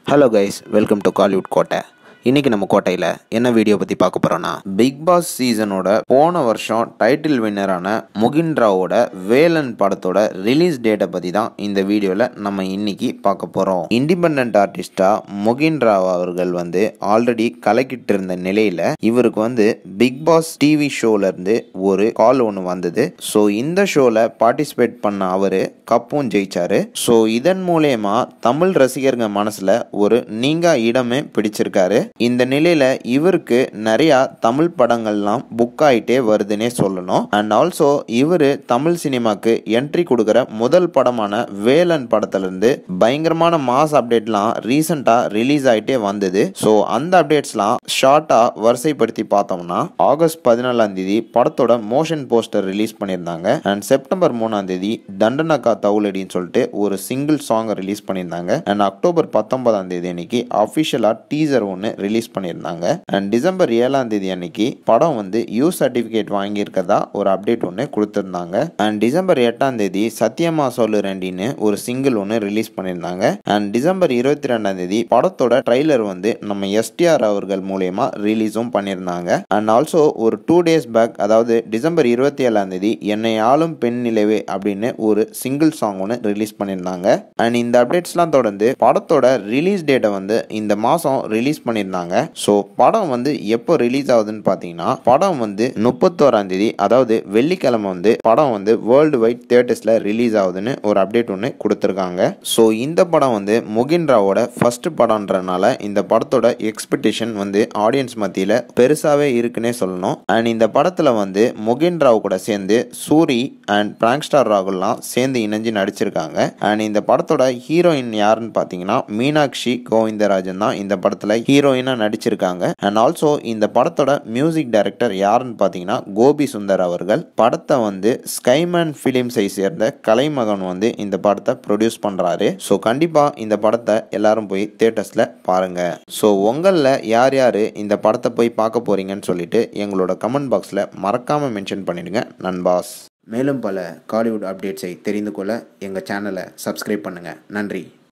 hello guys welcome to Kollywood கோட்டை இன்னைக்கு நம்ம கோட்டையில் என்ன வீடியோ பற்றி பார்க்க போகிறோன்னா பிக் பாஸ் சீசனோட போன வருஷம் டைட்டில் வின்னரான முகின் ராவோட வேலன் படத்தோட ரிலீஸ் டேட்டை பற்றி தான் இந்த வீடியோவில் நம்ம இன்னைக்கு பார்க்க போகிறோம் இண்டிபெண்ட் ஆர்டிஸ்டாக முகின் ராவ் அவர்கள் வந்து ஆல்ரெடி கலக்கிட்டு இருந்த நிலையில் இவருக்கு வந்து பிக் பாஸ் டிவி ஷோலேருந்து ஒரு கால் ஒன்று வந்தது ஸோ இந்த ஷோவில் பார்ட்டிசிபேட் பண்ண அவர் கப்பும் ஜெயிச்சாரு ஸோ இதன் மூலயமா தமிழ் ரசிகர்கள் மனசில் ஒரு நீங்கா இடமே பிடிச்சிருக்காரு இந்த நிலையில இவருக்கு நிறைய தமிழ் படங்கள்லாம் புக் ஆயிட்டே வருதுன்னே சொல்லணும் அண்ட் ஆல்சோ இவர் தமிழ் சினிமாக்கு என்ட்ரி கொடுக்குற முதல் படமான வேலன் படத்துல இருந்து பயங்கரமான மாஸ் அப்டேட்லாம் ரீசெண்டாக ரிலீஸ் ஆயிட்டே வந்தது ஸோ அந்த அப்டேட்ஸ்லாம் ஷார்ட்டாக வரிசைப்படுத்தி பார்த்தோம்னா ஆகஸ்ட் பதினாலாம் தேதி படத்தோட மோஷன் போஸ்டர் ரிலீஸ் பண்ணியிருந்தாங்க அண்ட் செப்டம்பர் மூணாம் தேதி தண்டனக்கா தவுலடின்னு சொல்லிட்டு ஒரு சிங்கிள் சாங் ரிலீஸ் பண்ணியிருந்தாங்க அண்ட் அக்டோபர் பத்தொன்பதாம் தேதி அன்னைக்கு அஃபிஷியலாக டீசர் ஒன்று ரிலீஸ் பண்ணியிருந்தாங்க அண்ட் டிசம்பர் ஏழாம் தேதி அன்னைக்கு படம் வந்து யூ சர்டிஃபிகேட் வாங்கியிருக்கதா ஒரு அப்டேட் ஒன்று கொடுத்துருந்தாங்க அண்ட் டிசம்பர் எட்டாம் தேதி சத்யமா சொல்லு ரெண்டின்னு ஒரு சிங்கிள் ஒன்று ரிலீஸ் பண்ணியிருந்தாங்க அண்ட் டிசம்பர் இருபத்தி ரெண்டாம் தேதி படத்தோட ட்ரைலர் வந்து நம்ம எஸ்டிஆர் அவர்கள் மூலயமா ரிலீஸும் பண்ணியிருந்தாங்க அண்ட் ஆல்சோ ஒரு டூ டேஸ் பேக் அதாவது டிசம்பர் இருபத்தி ஏழாம் தேதி என்னை ஆளும் பெண் நிலவே அப்படின்னு ஒரு சிங்கிள் சாங் ஒன்று ரிலீஸ் பண்ணியிருந்தாங்க அண்ட் இந்த அப்டேட்ஸ்லாம் தொடர்ந்து படத்தோட ரிலீஸ் டேட்டை வந்து இந்த மாதம் ரிலீஸ் பண்ணியிருந்தாங்க ஸோ படம் வந்து எப்போ ரிலீஸ் ஆகுதுன்னு பார்த்தீங்கன்னா படம் வந்து முப்பத்தோராம் தேதி அதாவது வெள்ளிக்கிழமை வந்து படம் வந்து வேர்ல்டு வைட் தியேட்டர்ஸில் ரிலீஸ் ஆகுதுன்னு ஒரு அப்டேட் ஒன்று கொடுத்துருக்காங்க ஸோ இந்த படம் வந்து முகின் ராவோட ஃபர்ஸ்ட் படம்ன்றனால இந்த படத்தோட எக்ஸ்பெக்டேஷன் வந்து ஆடியன்ஸ் மத்தியில் பெருசாகவே இருக்குன்னே சொல்லணும் அண்ட் இந்த படத்தில் வந்து முகின் ராவ் கூட சேர்ந்து சூரி அண்ட் பிராங்க் ஸ்டார் ராகுல்லாம் சேர்ந்து இணைஞ்சு நடிச்சிருக்காங்க அண்ட் இந்த படத்தோட ஹீரோயின் யாருன்னு பார்த்தீங்கன்னா மீனாட்சி கோவிந்தராஜன் தான் இந்த படத்தில் ஹீரோயினாக நடிச்சிருக்காங்க அண்ட் ஆல்சோ இந்த படத்தோட மியூசிக் டைரக்டர் யாருன்னு பார்த்தீங்கன்னா கோபி சுந்தர் அவர்கள் படத்தை வந்து ஸ்கைமேன் ஃபிலிம்ஸை சேர்ந்த கலைமகன் வந்து இந்த படத்தை ப்ரொடியூஸ் பண்ணுறாரு ஸோ கண்டிப்பாக இந்த படத்தை எல்லாரும் போய் தேட்டர்ஸில் பாருங்க ஸோ உங்களில் யார் யார் இந்த படத்தை போய் பார்க்க போறீங்கன்னு சொல்லிட்டு எங்களோட கமெண்ட் பாக்ஸில் மறக்காமல் மென்ஷன் பண்ணிடுங்க நண்பாஸ் மேலும் பல காலிவுட் அப்டேட்ஸை தெரிந்து கொள்ள எங்கள் சேனலை சப்ஸ்கிரைப் பண்ணுங்கள் நன்றி